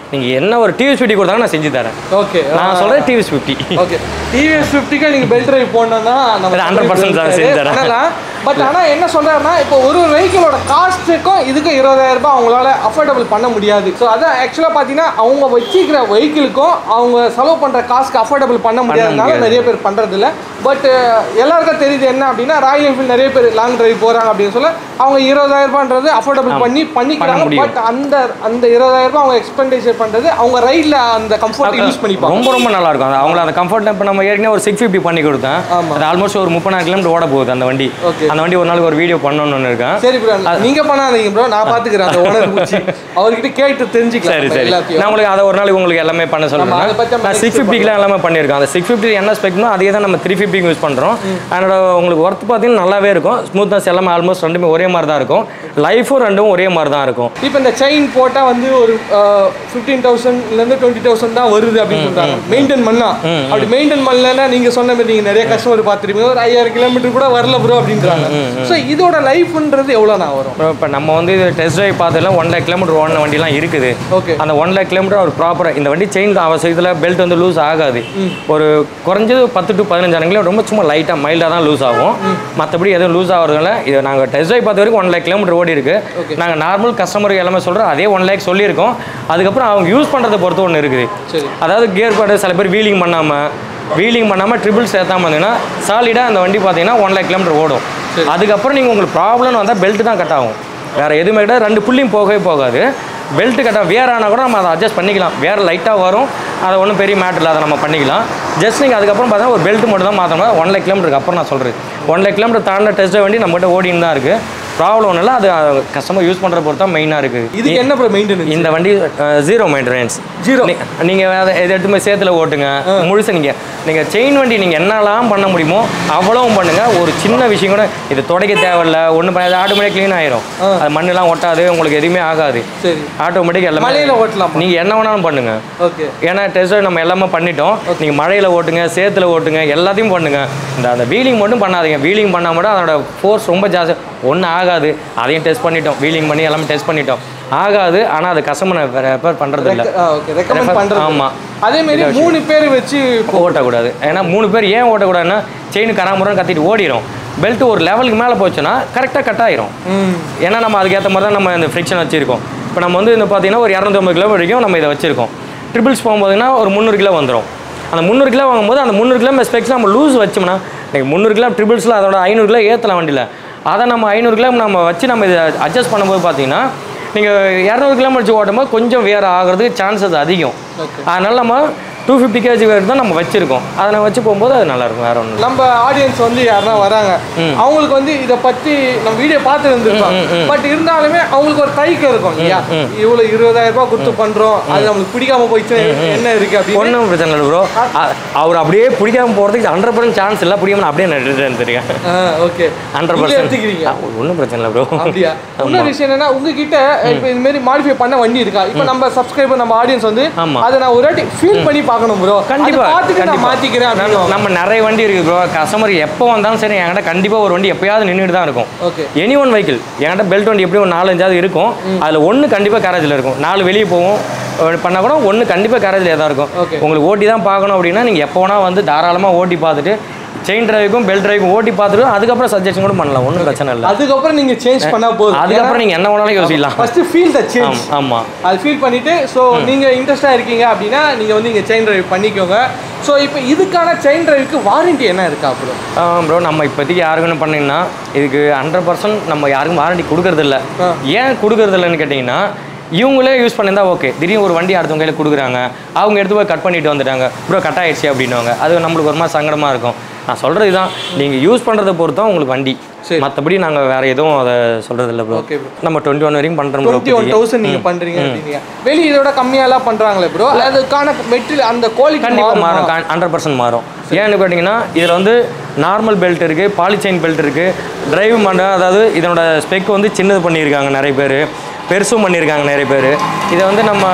நீங்கள் என்ன ஒரு டிவிஎஸ் ஃபிஃப்டி கொடுத்தாலும் நான் செஞ்சு தரேன் ஓகே நான் சொல்கிறேன் டிவிஎஸ் ஃபிஃப்டி ஓகே டிவிஎஸ் ஃபிஃப்டிக்கு நீங்கள் பெல்ட் டிரைவ் போடணும்னா நம்ம அது 100% தான் செஞ்சு தரேன். பண்ணலாம் பட் ஆனால் என்ன சொல்றாருன்னா இப்போ ஒரு ஒரு வெஹிக்கிளோட காஸ்ட்டுக்கும் இதுக்கும் இருபதாயிரம் ரூபாய் அவங்களால அஃபோர்டபுள் பண்ண முடியாது ஸோ அதான் ஆக்சுவலாக பார்த்தீங்கன்னா அவங்க வச்சிக்கிற வெஹிக்கிளுக்கும் அவங்க செலவு பண்ணுற காசுக்கு அஃபோர்டபுள் பண்ண முடியாதனால முடியாது. நிறைய பேர் பண்ணுறது இல்லை பட் எல்லாருக்கும் தெரியுது என்ன அப்படின்னா ராயல் என்ஃபீல்ட் நிறைய பேர் லாங் டிரைவ் போகிறாங்க அப்படின்னு சொல்ல அவங்க இருபதாயிரம் ரூபான்றது அஃபோர்டபுள் பண்ணி பண்ணிக்கிறாங்க முடியும். பட் அந்த அந்த இருபதாயிரம் ரூபாய் அவங்க எக்ஸ்பெண்டிச்சர் பண்ணுறது அவங்க ரைடில் அந்த கம்ஃபர்ட் யூஸ் பண்ணிப்பாங்க ரொம்ப ரொம்ப நல்லா இருக்கும் அது அவங்கள அந்த கம்ஃபர்ட் இப்போ நம்ம ஏற்கனவே ஒரு சிக்ஸ் ஃபிஃப்டி பண்ணி கொடுத்தேன் ஆமா. அது ஆல்மோஸ்ட் ஒரு முப்பதாயிரம் கிலோமீட்டர் ஓட போகுது அந்த வண்டி Okay. அந்த வண்டி ஒரு நாளைக்கு ஒரு வீடியோ பண்ணணும்னு இருக்கேன் சரி ப்ரோ நீங்க பண்ணாதீங்க ப்ரோ நான் பாத்துக்கிறேன் அந்த ஓனர் பூச்சி அவர்கிட்ட கேட்டு தெரிஞ்சுக்கலாம் சரி நம்ம சரி எல்லாத்தையும் நான் உங்களுக்கு அதை ஒரு நாளைக்கு உங்களுக்கு எல்லாமே பண்ண ஆமா, அதை பத்தி சொல்றேன் நம்ம நான் next சிக்ஸ் ஃபிஃப்டிக்குலாம் எல்லாமே பண்ணியிருக்கேன் அந்த சிக்ஸ் ஃபிஃப்டி என்ன ஸ்பெக்னோ அதே தான் நம்ம த்ரீ ஃபிஃப்டிக்கு யூஸ் பண்ணுறோம் அதனோட உங்களுக்கு ஒர்க் பார்த்தீங்கன்னா நல்லாவே இருக்கும் ஸ்மூத்னஸ் எல்லாமே ஆல்மோஸ்ட் ரெண்டுமே ஒரே மாதிரி தான் இருக்கும் லைஃபும் ரெண்டும் ஒரே மாதிரி தான் இருக்கும் இப்போ இந்த செயின் போட்டா வந்து ஒரு ஃபிஃப்டீன் தௌசண்ட்லேருந்து டுவெண்ட்டி தௌசண்ட் தான் வருது அப்படின்னு சொல்றாங்க மெயின்டைன் பண்ணா அப்படி மெயின்டைன் பண்ணலன்னா நீங்க சொன்ன மாதிரி நீங்க நிறைய கஸ்டமர் பார்த்துருப்பீங்க ஒரு ஐயாயிரம் கிலோமீட்டர் கூட வரல ப்ரோ அப்படின்றாங்க ஸோ இதோட லைஃப்ன்றது எவ்வளோ நான் வரும் இப்போ நம்ம வந்து இது டெஸ்ட் ட்ரைவ் பார்த்ததுல ஒன் லேக் கிலோமீட்டர் ஓடின வண்டிலாம் இருக்குது ஓகே அந்த ஒன் லேக் கிலோமீட்டர் ஒரு ப்ராப்பராக இந்த வண்டி செயின் அவசியத்தில் பெல்ட் வந்து லூஸ் ஆகாது ஒரு குறைஞ்சது பத்து டு பதினஞ்சாயிரம் கிலோ ரொம்ப சும்மா லைட்டாக மைல்டாக தான் லூஸ் ஆகும் மற்றபடி எதுவும் லூஸ் ஆகிறதுனால இது நாங்கள் டெஸ்ட் ட்ரைவ் பார்த்த வரைக்கும் ஒன் லேக் கிலோமீட்டர் ஓடி இருக்கு Okay. நாங்கள் நார்மல் கஸ்டமருக்கு எல்லாமே சொல்கிறோம் அதே ஒன் லேக் சொல்லியிருக்கோம் அதுக்கப்புறம் அவங்க யூஸ் பண்ணுறதை பொறுத்து ஒன்று இருக்குது சரி அதாவது கியர் பாடு சில பேர் வீலிங் பண்ணாமல் வீலிங் பண்ணாமல் ட்ரிபிள் சேர்த்தாம இருந்தீங்கன்னா சாலிடாக அந்த வண்டி பார்த்தீங்கன்னா ஒன் லேக் கிலோமீட்டர் ஓடும் சரி. அதுக்கப்புறம் உங்களுக்கு உங்களுக்கு ப்ராப்ளம் வந்தால் பெல்ட் தான் கட் ஆகும் வேறு எதுவுமே கிடையாது ரெண்டு புள்ளியும் போகவே போகாது பெல்ட் கட்ட வேர் ஆனால் கூட நம்ம அதை அட்ஜஸ்ட் பண்ணிக்கலாம் வேறு லைட்டாக வரும் அதை ஒன்றும் பெரிய மேட்டர் இல்லை அதை நம்ம பண்ணிக்கலாம் ஜஸ்ட் நீங்கள் அதுக்கப்புறம் பார்த்தா ஒரு பெல்ட் மட்டும் தான் மாற்றணும் ஒன் லேக் கிலோமீட்டருக்கு அப்புறம் நான் சொல்கிறேன் ஒன் லேக் கிலோமீட்டர் தாண்ட டெஸ்ட் வண்டி நம்மகிட்ட ஓடின்னு தான் இருக்குது ப்ராப்ளம் ஒன்றும் இல்லை அது கஸ்டமர் யூஸ் பண்ணுற பொறுத்து தான் மெயினாக இருக்குது இதுக்கு என்ன ப்ரோ மெயின்டெனன்ஸ் இந்த வண்டி ஜீரோ மெயின்டெனன்ஸ் Zero. நீங்கள் அதை இதை எடுத்து போய் சேத்துல ஓட்டுங்க முழுசு நீங்கள் நீங்கள் செயின் வண்டி நீங்கள் என்னெல்லாம் பண்ண முடியுமோ அவ்வளவும் பண்ணுங்க ஒரு சின்ன விஷயம் கூட இது துடைக்க தேவையில்ல ஒன்றும் பண்ணாது ஆட்டோமேட்டிக் க்ளீன் ஆயிரும் ஆ. அது மண்ணெல்லாம் ஒட்டாது உங்களுக்கு எதுவுமே ஆகாது சரி ஆட்டோமேட்டிக் எல்லாமே மலையில ஓட்டலாமா நீங்கள் என்ன வேணாலும் பண்ணுங்க ஓகே ஏன்னா டெஸ்ட் நம்ம எல்லாமே பண்ணிட்டோம் நீங்கள் மழையில் ஓட்டுங்க சேத்துல ஓட்டுங்க எல்லாத்தையும் பண்ணுங்க இந்த அந்த வீலிங் மட்டும் பண்ணாதீங்க வீலிங் பண்ணால் மட்டும் அதோட ஃபோர்ஸ் ரொம்ப ஜாஸ்தி ஒன்றும் ஆகாது அதையும் டெஸ்ட் பண்ணிட்டோம் வீலிங் பண்ணி எல்லாமே டெஸ்ட் பண்ணிட்டோம் ஆகாது ஆனால் அது கஸ்டமர் ரெஃபர் பண்ணுறது இல்லை ஓகே ரெக்கமெண்ட் Refer- பண்றது ஆமா. அதே மாதிரி மூணு பேர் வச்சு ஓட்டக்கூடாது ஏன்னா மூணு பேர் ஏன் ஓட்டக்கூடாதுன்னா செயின் கராமுறம் கத்திட்டு ஓடிடும் பெல்ட் ஒரு லெவலுக்கு மேலே போச்சுன்னா கரெக்டாக கட் ஆயிரும் ம் ஏன்னா நம்ம அதுக்கேற்ற மாதிரி தான் நம்ம இந்த ஃப்ரிக்ஷன் வச்சிருக்கோம் இப்போ நம்ம வந்து இந்த பார்த்தீங்கன்னா ஒரு இரநூத்தம்பது கிலோ வரைக்கும் நம்ம இதை வச்சிருக்கோம் ட்ரிபிள்ஸ் போகும்போதுன்னா ஒரு முந்நூறு கிலோ வந்துடும் அந்த முந்நூறு கிலோ வாங்கும்போது அந்த முந்நூறு கிலோ ஸ்பெக்ஸ் நம்ம லூஸ் வச்சோம்னா நீங்கள் முந்நூறு கிலோ ட்ரிபிள்ஸில் அதோட ஐநூறு கிலோ ஏற்றலாம் வண்டியில் அதை நம்ம ஐநூறு கிலோ நம்ம வச்சு நம்ம இதை அட்ஜஸ்ட் பண்ணும்போது பார்த்தீங்கன்னா நீங்கள் இரநூறு கிலோமீட்டர் ஓட்டும்போது கொஞ்சம் வேறு ஆகிறதுக்கு சான்சஸ் அதிகம் ஓகே அதனால நம்ம டூ ஃபிஃப்டி கேஜி வேறு தான் நம்ம வச்சுருக்கோம் அதை நம்ம வச்சு போகும்போது அது நல்லாயிருக்கும் வேறு ஒன்றும் நம்ம ஆடியன்ஸ் வந்து யாருன்னா வராங்க அவங்களுக்கு வந்து இதை பத்தி நம்ம வீடியோ பார்த்து இருந்திருப்பாங்க பட் இருந்தாலுமே அவங்களுக்கு ஒரு தைக்கம் இருக்கும் இல்லையா இவ்வளவு இருபதாயிரம் ரூபாய் கொடுத்து பண்றோம் அது நம்மளுக்கு பிடிக்காம போயிடுச்சு என்ன இருக்கு அப்படின்னு ஒன்றும் பிரச்சனை இல்லை ப்ரோ அவர் அப்படியே பிடிக்காம போகிறதுக்கு ஹண்ட்ரட் பர்சன்ட் சான்ஸ் இல்லை பிடிக்காம நான் அப்படியே நட்டு எடுத்துருக்கேன் ஓகே ஹண்ட்ரட் நீங்க பர்சன்ட் எடுத்துக்கிறீங்க ஒன்றும் பிரச்சனை இல்லை ப்ரோ அப்படியா இன்னொரு விஷயம் என்னன்னா உங்ககிட்ட இப்போ இது மாதிரி மாடிஃபை பண்ண வண்டி இருக்கா இப்போ நம்ம சப்ஸ்கிரைபர் நம்ம ஆடியன்ஸ் வந்து ஆமா. அதை நான் ஒரு வாட்டி ஃபீல் பண்ணி பார்க்கணும் ப்ரோ கண்டிப்பா பார்த்துட்டு நான் கண்டிப்பா. மாத்திக்கிறேன் நம்ம- அப்படின்னு நம்ம நிறைய வண்டி இருக்குது ப்ரோ கஸ்டமர் எப்போ வந்தாலும் சரி என்கிட்ட கண்டிப்பாக ஒரு வண்டி எப்பயாவது நின்றுட்டு தான் இருக்கும் ஓகே எனி ஒன் வெஹிக்கிள் என்கிட்ட பெல்ட் வண்டி எப்படி ஒரு நாலஞ்சாவது இருக்கும் அதில் ஒன்று கண்டிப்பாக கேரேஜில் இருக்கும் நாலு வெளியே போவோம் பண்ணால் கூட ஒன்று கண்டிப்பாக கேரேஜில் தான் இருக்கும் Okay. உங்களுக்கு ஓட்டி தான் பார்க்கணும் அப்படின்னா நீங்கள் எப்போ வேணால் வந்து தாராளமாக ஓட்டி பார்த்துட்டு செயின் டிரைவுக்கும் பெல்ட் டிரைவுக்கும் ஓட்டி பார்த்துட்டு அதுக்கப்புறம் சஜஷன் கூட பண்ணலாம் ஒன்றும் பிரச்சனை இல்லை அதுக்கப்புறம் நீங்க சேஞ்ச் பண்ணா போதும் அதுக்கப்புறம் நீங்கள் என்ன வேணாலும் யோசிக்கலாம் ஃபர்ஸ்ட் ஃபீல் த சேஞ்ச் ஆம் ஆமாம் அது ஃபீல் பண்ணிட்டு ஸோ நீங்க இன்ட்ரெஸ்டா இருக்கீங்க அப்படின்னா நீங்க வந்து இங்க செயின் டிரைவ் பண்ணிக்கோங்க ஸோ இப்போ இதுக்கான செயின் டிரைவுக்கு வாரண்டி என்ன இருக்கா அப்புறம் ப்ரோ நம்ம இப்போதைக்கு யாருக்குன்னு பண்ணீங்கன்னா இதுக்கு ஹண்ட்ரட் பர்சன்ட் நம்ம யாருக்கும் வாரண்டி கொடுக்கறதில்ல ஆ. ஏன் கொடுக்கறதில்லன்னு கேட்டிங்கன்னா இவங்களே யூஸ் பண்ணியிருந்தா ஓகே திடீர்னு ஒரு வண்டி அடுத்தவங்க கையில் கொடுக்குறாங்க அவங்க எடுத்து போய் கட் பண்ணிட்டு வந்துட்டாங்க ப்ரோ கட் ஆயிடுச்சு அப்படின்னுவாங்க அது நம்மளுக்கு ஒரு மாதிரி சங்கடமாக இருக்கும் நான் சொல்கிறது தான் நீங்கள் யூஸ் பண்ணுறதை பொறுத்து தான் உங்களுக்கு வண்டி சரி. மற்றபடி நாங்கள் வேறு எதுவும் அதை சொல்கிறது இல்லை ப்ரோ Okay bro. நம்ம டுவெண்ட்டி ஒன் வரைக்கும் பண்ணுறோம் டுவெண்ட்டி ஒன் தௌசண்ட் நீங்க பண்றீங்க அப்படிங்க வெளியே இதோட கம்மியாலாம் பண்றாங்களே ப்ரோ அதுக்கான மெட்டீரியல் அந்த குவாலிட்டி கண்டிப்பாக மாறும் ஹண்ட்ரட் பர்சன்ட் மாறும் ஏன்னு கேட்டிங்கன்னா இதில் வந்து நார்மல் பெல்ட் இருக்குது பாலிச்சைன் பெல்ட் இருக்குது டிரைவ் பண்ண அதாவது இதனோட ஸ்பெக் வந்து சின்னது பண்ணியிருக்காங்க நிறைய பேர் பெருசும் பண்ணியிருக்காங்க நிறைய பேர் இதை வந்து நம்ம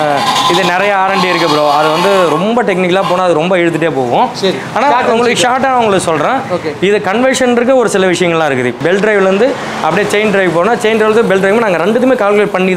இது நிறைய ஆரண்டி இருக்குது ப்ரோ அது வந்து ரொம்ப டெக்னிக்கலாக போனால் அது ரொம்ப இழுத்துட்டே போகும் சரி. ஆனால் Short and உங்களுக்கு ஷார்ட்டாக உங்களுக்கு சொல்கிறேன் Okay. இது கன்வர்ஷன் இருக்கு ஒரு சில விஷயங்கள்லாம் இருக்குது பெல்ட் டிரைவ்லேருந்து அப்படியே செயின் டிரைவ் போனால் செயின் டிரைவ்லேருந்து பெல்ட் டிரைவ் நாங்கள் ரெண்டுத்துமே கால்குலேட் பண்ணி தான்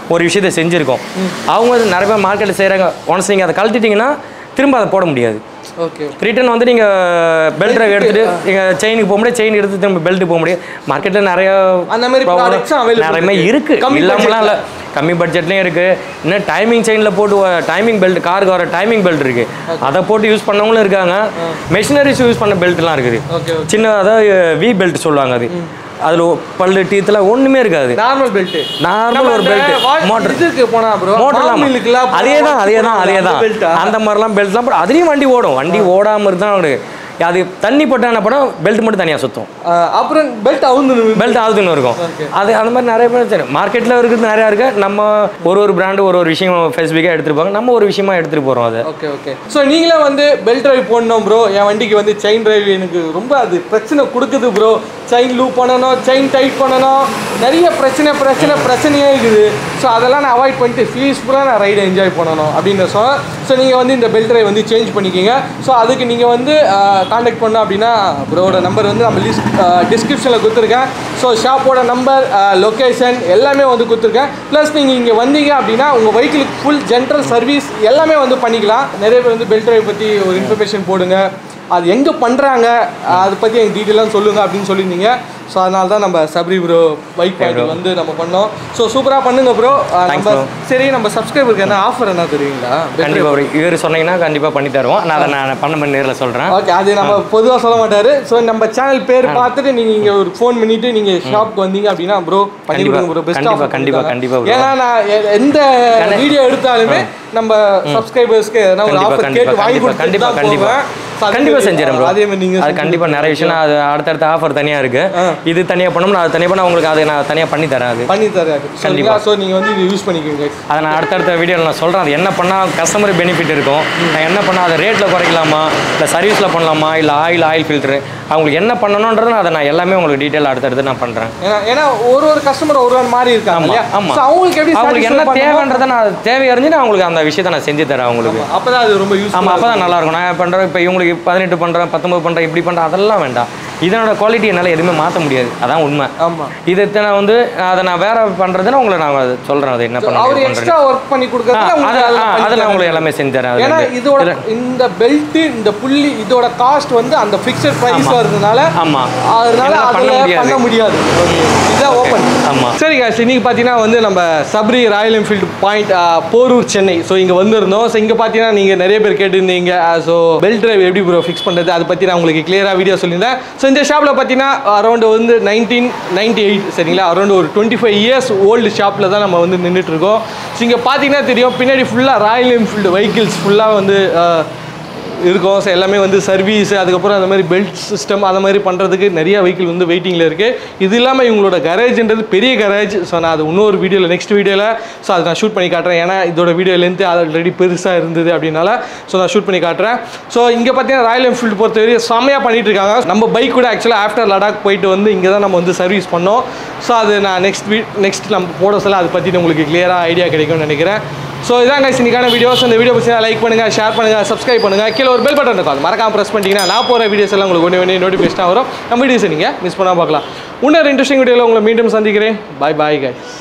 ஒரு விஷயத்தை செஞ்சுருக்கோம் அவங்க வந்து நிறைய பேர் மார்க்கெட்டில் செய்கிறாங்க ஒன்ஸ் நீங்கள் அதை கழட்டிட்டீங்கன்னா திரும்ப அதை போட முடியாது ஓகே ரிட்டர்ன் வந்து நீங்கள் பெல்ட் ட்ரைவ் எடுத்துட்டு நீங்கள் செயினுக்கு போக முடியாது செயின் எடுத்து திரும்ப பெல்ட் போக முடியாது மார்க்கெட்டில் நிறைய அந்த மாதிரி problem- products உம் available நிறைய இருக்கு. இருக்கு கம்மி இல்லாமலாம் இல்லை கம்மி பட்ஜெட்லேயும் இருக்கு இன்னும் டைமிங் செயினில் போட்டு டைமிங் பெல்ட் காருக்கு வர டைமிங் பெல்ட் இருக்கு அதை போட்டு யூஸ் பண்ணவங்களும் இருக்காங்க மெஷினரிஸ் யூஸ் பண்ண பெல்ட்லாம் இருக்குது ஓகே ஓகே சின்ன அதாவது வி பெல்ட் சொல்லுவாங்க அது அதில் பல்லு டீத்தில் ஒன்றுமே இருக்காது நார்மல் பெல்ட் நார்மல் ஒரு பெல்ட் மோட்டர் இதுக்கு போனா ப்ரோ மோட்டர்லாம் அதே தான் அதே தான் அதே தான் பெல்ட்டா அந்த மாதிரிலாம் பெல்ட்லாம் போட்டு அதுலேயும் வண்டி ஓடும் வண்டி ஓடாமல் இருந்தால் அவனுக்கு அது தண்ணி போட்டால் என்ன பண்ணோம் பெல்ட் மட்டும் தனியாக சுற்றும் அப்புறம் பெல்ட் அவுந்து பெல்ட் ஆகுதுன்னு இருக்கும் அது அந்த மாதிரி நிறைய பேர் சரி மார்க்கெட்டில் இருக்கிறது நிறையா இருக்கு நம்ம ஒரு ஒரு பிராண்டு ஒரு ஒரு விஷயம் ஸ்பெசிஃபிக்காக எடுத்துருப்பாங்க நம்ம ஒரு விஷயமா எடுத்துகிட்டு போகிறோம் அதை ஓகே ஓகே ஸோ நீங்களே வந்து பெல்ட் டிரைவ் போடணும் ப்ரோ என் வண்டிக்கு வந்து செயின் டிரைவ் எனக்கு ரொம்ப அது பிரச்சனை கொடுக்குது ப்ரோ செயின் லூப் பண்ணணும் செயின் டைட் பண்ணணும் நிறைய பிரச்சனை பிரச்சனை பிரச்சனையே இருக்குது ஸோ அதெல்லாம் நான் அவாய்ட் பண்ணிட்டு பீஸ்ஃபுல்லாக நான் ரைடை என்ஜாய் பண்ணணும் அப்படின்னு சொன்னேன் ஸோ நீங்கள் வந்து இந்த பெல்ட் டிரைவ் வந்து சேஞ்ச் பண்ணிக்கிங்க ஸோ அதுக்கு நீங்கள் வந்து காண்டாக்ட் பண்ணோம் அப்படின்னா ப்ரோட நம்பர் வந்து நம்ம லிஸ்ட் டிஸ்கிரிப்ஷனில் கொடுத்துருக்கேன் ஸோ ஷாப்போட நம்பர் லொக்கேஷன் எல்லாமே வந்து கொடுத்துருக்கேன் ப்ளஸ் நீங்கள் இங்கே வந்தீங்க அப்படின்னா உங்கள் வெஹிக்கிளுக்கு ஃபுல் ஜென்ரல் சர்வீஸ் எல்லாமே வந்து பண்ணிக்கலாம் நிறைய பேர் வந்து பெல்ட் டிரைவ் பற்றி ஒரு இன்ஃபர்மேஷன் போடுங்க அது எங்கே பண்ணுறாங்க அதை பற்றி எனக்கு டீட்டெயிலாக சொல்லுங்கள் அப்படின்னு சொல்லியிருந்தீங்க ஸோ அதனால தான் நம்ம சப்ரி ப்ரோ பைக் பாயிண்ட் வந்து நம்ம பண்ணோம் ஸோ சூப்பராக பண்ணுங்க ப்ரோ நம்ம bro. சரி நம்ம சப்ஸ்கிரைபருக்கு என்ன ஆஃபர் என்ன தெரியுங்களா கண்டிப்பாக ஒரு இவர் சொன்னீங்கன்னா கண்டிப்பாக பண்ணி தருவோம் நான் அதை நான் பண்ண பண்ணி நேரில் சொல்கிறேன் ஓகே அது நம்ம பொதுவாக சொல்ல மாட்டாரு ஸோ நம்ம சேனல் பேர் பார்த்துட்டு நீங்க இங்க ஒரு ஃபோன் பண்ணிட்டு நீங்க ஷாப்க்கு வந்தீங்க அப்படின்னா ப்ரோ பண்ணி கண்டிப்பா, கொடுங்க ப்ரோ பெஸ்ட் கண்டிப்பா, ஆஃபர் கண்டிப்பா, கண்டிப்பா bro. ஏன்னா நான் எ- எந்த வீடியோ எடுத்தாலுமே நம்ம சப்ஸ்கிரைபர்ஸ்க்கு எதனா ஒரு கண்டிப்பா ஆஃபர் கண்டிப்பா கேட்டு வாங்கி கண்டிப்பா கொடுத்துட்டு கண்டிப்பா தான் கண்டிப்பா போவேன் So அதே கண்டிப்பா மாதிரி, செஞ்சிடறேன் ப்ரோ அதே மாதிரி நீங்க அது கண்டிப்பா நிறைய விஷயம் நான் அது அடுத்தடுத்த ஆஃபர் தனியா இருக்கு இது தனியா பண்ணோம்னா அது தனியா பண்ணா உங்களுக்கு அதை நான் தனியா பண்ணி தரேன் அது பண்ணி தராரு கண்டிப்பா. ஸோ நீங்க வந்து இது யூஸ் பண்ணிக்கோங்க அதை நான் அடுத்தடுத்த வீடியோவில் நான் சொல்கிறேன் அது என்ன பண்ணால் கஸ்டமர் பெனிஃபிட் இருக்கும் நான் என்ன பண்ணால் அதை ரேட்டில் குறைக்கலாமா இல்லை சர்வீஸில் பண்ணலாமா இல்லை ஆயில் ஆயில் ஃபில்ட்ரு அவங்களுக்கு என்ன பண்ணணுன்றது அதை நான் எல்லாமே உங்களுக்கு டீட்டெயில் அடுத்தடுத்து நான் பண்ணுறேன் ஏன்னா ஏன்னா ஒரு ஒரு கஸ்டமர் ஒரு ஒரு மாதிரி இருக்காங்க ஆமா, இல்லையா ஆமா. ஸோ அவங்களுக்கு எப்படி அவங்களுக்கு என்ன satisfy பண்ணணுமோ, தேவைன்றதை நான் தேவை அறிஞ்சு நான் அவங்களுக்கு அந்த விஷயத்தை நான் செஞ்சு தரேன் அவங்களுக்கு அப்பதான் அது ரொம்ப யூஸ் ஆமாம் அப்போ தான் நல்லா இருக்கும் நான் பண்ணுறேன் இப்போ இவங்களுக்கு பதினெட்டு பண்ணுறேன் பத்தொம்பது பண்ணுறேன் இப்படி பண்ணுறேன் அதெல்லாம் வேண்டாம் இதனோட குவாலிட்டி என்னால் எதுவுமே மாற்ற முடியாது அதான் உண்மை ஆமா இதை நான் வந்து அதை நான் வேற பண்ணுறதுன்னா உங்களை நான் சொல்கிறேன் அது என்ன பண்ண அவர் எக்ஸ்ட்ரா ஒர்க் பண்ணி கொடுக்கறதுல அதை உங்களுக்கு அதெல்லாம் பண்ணி அதை நான் தராரு. உங்களுக்கு எல்லாமே செஞ்சு தரேன் அதுல ஏன்னா இருந்து. இதோட இதுல- இந்த பெல்ட் இந்த புள்ளி இதோட காஸ்ட் வந்து அந்த ஃபிக்ஸட் பிரைஸ் வருதுனால ஆமா அதனால என்னால பண்ண அதுல முடியாது. பண்ண முடியாது இதுதான் ஓப்பன் ஆமா சரி guys இன்னைக்கு பார்த்தீங்கன்னா வந்து நம்ம Sabari Royal Enfield point Porur Chennai so இங்கே வந்திருந்தோம் ஸோ இங்கே பார்த்தீங்கன்னா நீங்கள் நிறைய பேர் கேட்டிருந்தீங்க ஸோ பெல்ட் டிரைவ் எப்படி ப்ரோ ஃபிக்ஸ் பண்ணுறது அதை பற்றி நான் உங்களுக்கு கிளியராக வீடியோ சொல்லியிருந்தேன் ஸோ இந்த ஷாப்பில் பார்த்தீங்கன்னா அரௌண்ட் வந்து நைன்டீன் நைன்டி எயிட் சரிங்களா அரௌண்ட் ஒரு டுவெண்ட்டி ஃபைவ் இயர்ஸ் ஓல்டு ஷாப்பில் தான் நம்ம வந்து நின்றுட்டு இருக்கோம் ஸோ இங்கே பார்த்தீங்கன்னா தெரியும் பின்னாடி ஃபுல்லாக ராயல் என்ஃபீல்டு வெஹிக்கிள்ஸ் ஃபுல்லாக வந்து ஆஹ், இருக்கும் ஸோ எல்லாமே வந்து சர்வீஸ் அதுக்கப்புறம் அந்த மாதிரி பெல்ட் சிஸ்டம் அந்த மாதிரி பண்ணுறதுக்கு நிறைய வெஹிக்கிள் வந்து வெயிட்டிங்கில் இருக்குது இது இல்லாமல் இவங்களோட கரேஜ்ன்றது பெரிய கரேஜ் ஸோ நான் அது இன்னொரு வீடியோவில் நெக்ஸ்ட் வீடியோவில் ஸோ அதை நான் ஷூட் பண்ணி காட்டுறேன் ஏன்னா இதோட வீடியோ லென்த்து ஆல்ரெடி பெருசாக இருந்தது அப்படின்னால ஸோ நான் ஷூட் பண்ணி காட்டுறேன் ஸோ இங்கே பார்த்தீங்கன்னா ராயல் என்ஃபீல்டு பொறுத்தவரை செம்மையாக பண்ணிட்டு இருக்காங்க நம்ம பைக் கூட ஆக்சுவலாக ஆஃப்டர் லடாக் போயிட்டு வந்து இங்கே தான் நம்ம வந்து சர்வீஸ் பண்ணோம் ஸோ அது நான் நெக்ஸ்ட் வீ நெக்ஸ்ட் நம்ம போட சொல்ல அதை பற்றி உங்களுக்கு கிளியராக ஐடியா கிடைக்கும்னு நினைக்கிறேன் ஸோ இதான் guys இன்னைக்கான வீடியோஸ் இந்த வீடியோ பிடிச்சா லைக் பண்ணுங்க ஷேர் பண்ணுங்க சப்ஸ்கிரைப் பண்ணுங்க கீழே ஒரு பெல் பட்டன் இருக்கும் அது மறக்காம ப்ரெஸ் பண்ணிட்டீங்கன்னா நான் போகிற வீடியோஸ் எல்லாம் உங்களுக்கு ஒன்று ஒன்று நோட்டிஃபிகேஷன் வரும் நம்ம வீடியோஸ் நீங்கள் மிஸ் பண்ணாம பார்க்கலாம் இன்னொரு இன்ட்ரெஸ்டிங் வீடியோவில் உங்களை மீண்டும் சந்திக்கிறேன் பாய் பாய் guys